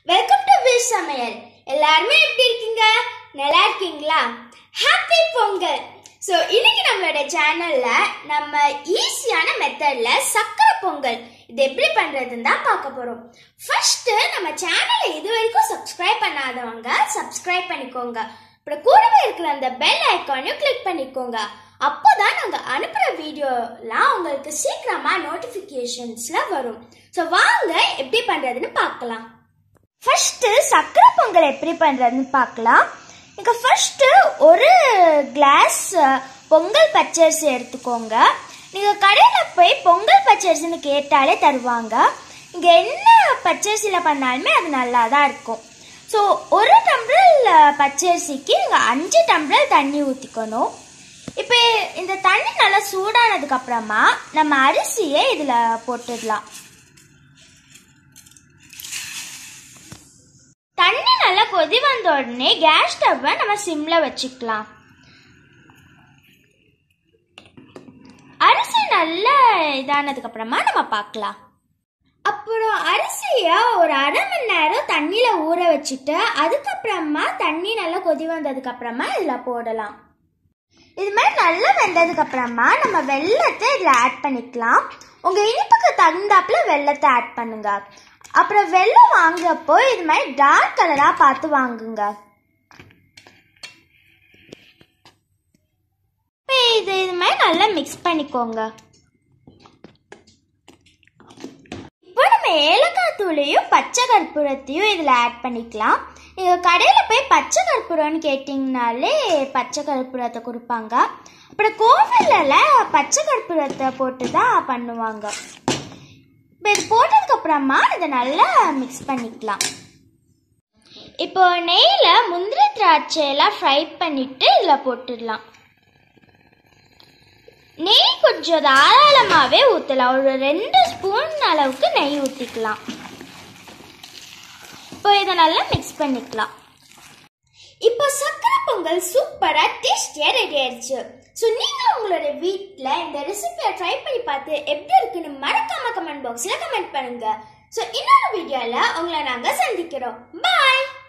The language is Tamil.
வெல்கம் டு விஷ் சமையல் எல்லாருமே எப்படி இருக்கீங்க நல்லா இருக்கீங்களா ஹாப்பி பொங்கல் ஸோ இன்னைக்கு நம்மளோட சேனல்ல நம்ம ஈஸியான மெத்தட்ல சக்கரை பொங்கல் இது எப்படி பண்றதுன்னு தான் பார்க்க போறோம் ஃபர்ஸ்ட் நம்ம சேனலை இது வரைக்கும் சப்ஸ்கிரைப் பண்ணாதவங்க சப்ஸ்கிரைப் பண்ணிக்கோங்க அப்புறம் கூடவே இருக்கிற அந்த பெல் ஐக்கானையும் கிளிக் பண்ணிக்கோங்க அப்போதான் நாங்க அனுப்புற வீடியோலாம் உங்களுக்கு சீக்கிரமா நோட்டிபிகேஷன்ஸ்ல வரும் ஸோ வாங்க எப்படி பண்றதுன்னு பார்க்கலாம் ஃபர்ஸ்ட்டு சக்கரை பொங்கல் எப்படி பண்ணுறதுன்னு பார்க்கலாம் இங்கே ஃபர்ஸ்ட்டு ஒரு கிளாஸ் பொங்கல் பச்சரிசி எடுத்துக்கோங்க நீங்கள் கடையில் போய் பொங்கல் பச்சரிசின்னு கேட்டாலே தருவாங்க இங்கே என்ன பச்சரிசியில் பண்ணாலுமே அது நல்லா தான் இருக்கும் ஸோ ஒரு டம்ளர் பச்சரிசிக்கு நீங்கள் அஞ்சு டம்ளர் தண்ணி ஊற்றிக்கணும் இப்போ இந்த தண்ணி நல்லா சூடானதுக்கு அப்புறமா நம்ம அரிசியை இதில் போட்டுடலாம் தண்ணி நல்லா கொதி வந்த உடனே கேஸ் ஸ்டவ்வை நம்ம சிம்ல வச்சுக்கலாம் அரிசி நல்லா இதானதுக்கு அப்புறமா நம்ம பார்க்கலாம் அப்புறம் அரிசியை ஒரு அரை மணி நேரம் தண்ணியில ஊற வச்சுட்டு அதுக்கப்புறமா தண்ணி நல்லா கொதி வந்ததுக்கு அப்புறமா இதில் போடலாம் இது மாதிரி நல்லா வெந்ததுக்கு அப்புறமா நம்ம வெள்ளத்தை இதில் ஆட் பண்ணிக்கலாம் உங்கள் இனிப்புக்கு தகுந்தாப்புல வெள்ளத்தை ஆட் பண்ணுங்க அப்புறம் வெள்ளம் வாங்குறப்போ இது மாதிரி டார்க் கலராக பார்த்து வாங்குங்க இப்போ இது இது மாதிரி நல்லா மிக்ஸ் பண்ணிக்கோங்க இப்போ நம்ம ஏலக்காய் தூளையும் பச்சை கற்பூரத்தையும் இதில் ஆட் பண்ணிக்கலாம் நீங்கள் கடையில் போய் பச்சை கற்பூரம்னு கேட்டிங்கனாலே பச்சை கற்பூரத்தை கொடுப்பாங்க அப்புறம் கோவிலில் பச்சை கற்பூரத்தை போட்டு தான் பண்ணுவாங்க இப்போ இது போட்டதுக்கு அப்புறமா இதை நல்லா மிக்ஸ் பண்ணிக்கலாம் இப்போ நெய்யில் முந்திரி திராட்சை எல்லாம் ஃப்ரை பண்ணிட்டு இதில் போட்டுடலாம் நெய் கொஞ்சம் தாராளமாகவே ஊற்றலாம் ஒரு ரெண்டு ஸ்பூன் அளவுக்கு நெய் ஊற்றிக்கலாம் இப்போ இதை நல்லா மிக்ஸ் பண்ணிக்கலாம் இப்போ சக்கரை பொங்கல் சூப்பராக டேஸ்டியாக ரெடி ஆயிடுச்சு ஸோ நீங்களும் உங்களோட வீட்டில் இந்த ரெசிபியை ட்ரை பண்ணி பார்த்து எப்படி இருக்குன்னு மறக்காம கமெண்ட் பாக்ஸில் கமெண்ட் பண்ணுங்க ஸோ இன்னொரு வீடியோவில் உங்களை நாங்கள் சந்திக்கிறோம் பாய்